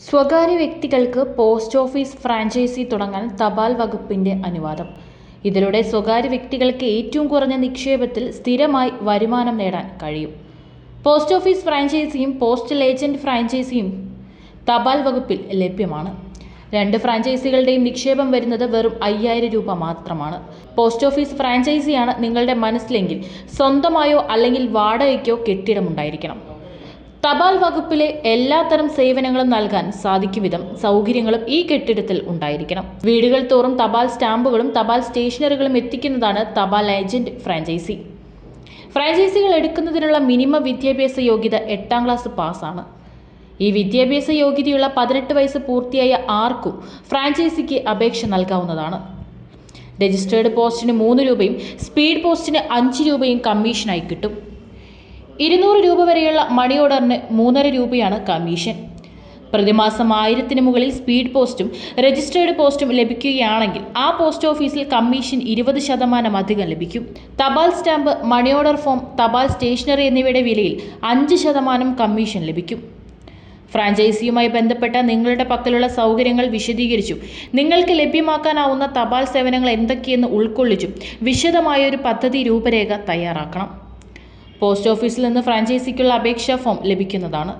സ്വകാര്യ വ്യക്തികൾക്ക് post office franchise തുടങ്ങാൻ തപാൽ വകുപ്പിന്റെ അനുവാദം ഇതിലൂടെ സ്വകാര്യ വ്യക്തികൾക്ക് ഏറ്റവും കുറഞ്ഞ നിക്ഷേപത്തിൽ സ്ഥിരമായി വരുമാനം നേടാൻ കഴിയും പോസ്റ്റ് ഓഫീസ് ഫ്രാഞ്ചൈസിയും പോസ്റ്റൽ ഏജന്റ് ഫ്രാഞ്ചൈസിയും തപാൽ വകുപ്പിൽ ലഭ്യമാണ് രണ്ട് ഫ്രാഞ്ചൈസികളുടെയും നിക്ഷേപം വരുന്നത് വെറും അയ്യായിരം രൂപ മാത്രമാണ് പോസ്റ്റ് ഓഫീസ് ഫ്രാഞ്ചൈസിയാണ് നിങ്ങളുടെ മനസ്സിലെങ്കിൽ സ്വന്തമായോ അല്ലെങ്കിൽ വാടകയ്ക്കോ കെട്ടിടമുണ്ടായിരിക്കണം തപാൽ വകുപ്പിലെ എല്ലാത്തരം സേവനങ്ങളും നൽകാൻ സാധിക്കും വിധം സൗകര്യങ്ങളും ഈ കെട്ടിടത്തിൽ ഉണ്ടായിരിക്കണം വീടുകൾ തോറും തപാൽ സ്റ്റാമ്പുകളും തപാൽ സ്റ്റേഷനറികളും എത്തിക്കുന്നതാണ് തപാൽ ഏജന്റ് ഫ്രാഞ്ചൈസി ഫ്രാഞ്ചൈസികൾ എടുക്കുന്നതിനുള്ള മിനിമം വിദ്യാഭ്യാസ യോഗ്യത എട്ടാം ക്ലാസ് പാസ്സാണ് ഈ വിദ്യാഭ്യാസ യോഗ്യതയുള്ള പതിനെട്ട് വയസ്സ് പൂർത്തിയായ ആർക്കും ഫ്രാഞ്ചൈസിക്ക് അപേക്ഷ നൽകാവുന്നതാണ് രജിസ്റ്റേർഡ് പോസ്റ്റിന് മൂന്ന് രൂപയും സ്പീഡ് പോസ്റ്റിന് അഞ്ച് രൂപയും കമ്മീഷനായി കിട്ടും ഇരുന്നൂറ് രൂപ വരെയുള്ള മണി ഓർഡറിന് മൂന്നര രൂപയാണ് കമ്മീഷൻ പ്രതിമാസം ആയിരത്തിന് മുകളിൽ സ്പീഡ് പോസ്റ്റും രജിസ്റ്റേർഡ് പോസ്റ്റും ലഭിക്കുകയാണെങ്കിൽ ആ പോസ്റ്റ് ഓഫീസിൽ കമ്മീഷൻ ഇരുപത് ശതമാനം അധികം ലഭിക്കും തപാൽ സ്റ്റാമ്പ് മണി ഓർഡർ ഫോം തപാൽ സ്റ്റേഷനറി എന്നിവയുടെ വിലയിൽ അഞ്ച് ശതമാനം കമ്മീഷൻ ലഭിക്കും ഫ്രാഞ്ചൈസിയുമായി ബന്ധപ്പെട്ട നിങ്ങളുടെ പക്കലുള്ള സൗകര്യങ്ങൾ വിശദീകരിച്ചും നിങ്ങൾക്ക് ലഭ്യമാക്കാനാവുന്ന തപാൽ സേവനങ്ങൾ എന്തൊക്കെയെന്ന് ഉൾക്കൊള്ളിച്ചും വിശദമായ ഒരു പദ്ധതി രൂപരേഖ തയ്യാറാക്കണം പോസ്റ്റ് ഓഫീസിൽ നിന്ന് ഫ്രാഞ്ചൈസിക്കുള്ള അപേക്ഷാ ഫോം ലഭിക്കുന്നതാണ്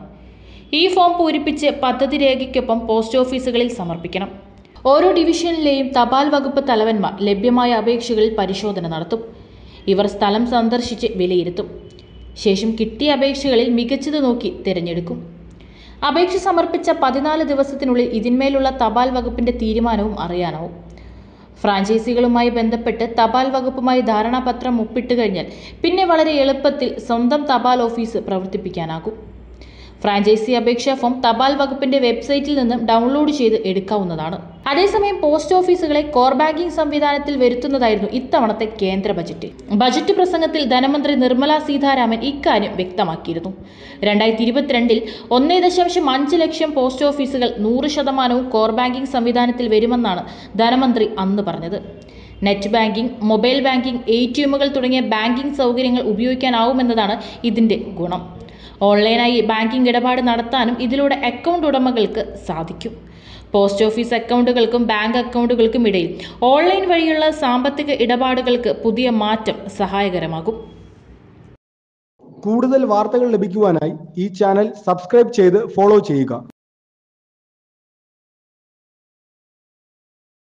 ഈ ഫോം പൂരിപ്പിച്ച് പദ്ധതി രേഖയ്ക്കൊപ്പം പോസ്റ്റ് ഓഫീസുകളിൽ സമർപ്പിക്കണം ഓരോ ഡിവിഷനിലെയും തപാൽ വകുപ്പ് തലവന്മാർ ലഭ്യമായ അപേക്ഷകളിൽ പരിശോധന നടത്തും ഇവർ സ്ഥലം സന്ദർശിച്ച് വിലയിരുത്തും ശേഷം കിട്ടിയ അപേക്ഷകളിൽ മികച്ചത് നോക്കി തിരഞ്ഞെടുക്കും അപേക്ഷ സമർപ്പിച്ച പതിനാല് ദിവസത്തിനുള്ളിൽ ഇതിന്മേലുള്ള തപാൽ വകുപ്പിന്റെ തീരുമാനവും അറിയാനാവും ഫ്രാഞ്ചൈസികളുമായി ബന്ധപ്പെട്ട് തപാൽ വകുപ്പുമായി ധാരണാപത്രം ഒപ്പിട്ട് കഴിഞ്ഞാൽ പിന്നെ വളരെ എളുപ്പത്തിൽ സ്വന്തം തപാൽ ഓഫീസ് പ്രവർത്തിപ്പിക്കാനാകും ഫ്രാഞ്ചൈസി അപേക്ഷാ ഫോം തപാൽ വകുപ്പിന്റെ വെബ്സൈറ്റിൽ നിന്നും ഡൗൺലോഡ് ചെയ്ത് എടുക്കാവുന്നതാണ് അതേസമയം പോസ്റ്റ് ഓഫീസുകളെ കോർ ബാങ്കിംഗ് സംവിധാനത്തിൽ വരുത്തുന്നതായിരുന്നു ഇത്തവണത്തെ കേന്ദ്ര ബജറ്റ് ബജറ്റ് പ്രസംഗത്തിൽ ധനമന്ത്രി നിർമ്മല സീതാരാമൻ ഇക്കാര്യം വ്യക്തമാക്കിയിരുന്നു രണ്ടായിരത്തി ഇരുപത്തിരണ്ടിൽ ഒന്നേ ദശാംശം അഞ്ച് ലക്ഷം പോസ്റ്റ് ഓഫീസുകൾ നൂറ് ശതമാനവും കോർ ബാങ്കിംഗ് സംവിധാനത്തിൽ വരുമെന്നാണ് ധനമന്ത്രി അന്ന് പറഞ്ഞത് net banking mobile banking A T എമ്മുകൾ തുടങ്ങിയ ബാങ്കിംഗ് സൗകര്യങ്ങൾ ഉപയോഗിക്കാനാവുമെന്നതാണ് ഇതിൻ്റെ ഗുണം ഓൺലൈനായി ബാങ്കിംഗ് ഇടപാട് നടത്താനും ഇതിലൂടെ അക്കൗണ്ട് ഉടമകൾക്ക് സാധിക്കും പോസ്റ്റ് ഓഫീസ് അക്കൗണ്ടുകൾക്കും ബാങ്ക് അക്കൗണ്ടുകൾക്കും ഇടയിൽ ഓൺലൈൻ വഴിയുള്ള സാമ്പത്തിക ഇടപാടുകൾക്ക് പുതിയ മാറ്റം സഹായകരമാകും കൂടുതൽ വാർത്തകൾ ലഭിക്കുവാനായി ഈ ചാനൽ സബ്സ്ക്രൈബ് ചെയ്ത് ഫോളോ ചെയ്യുക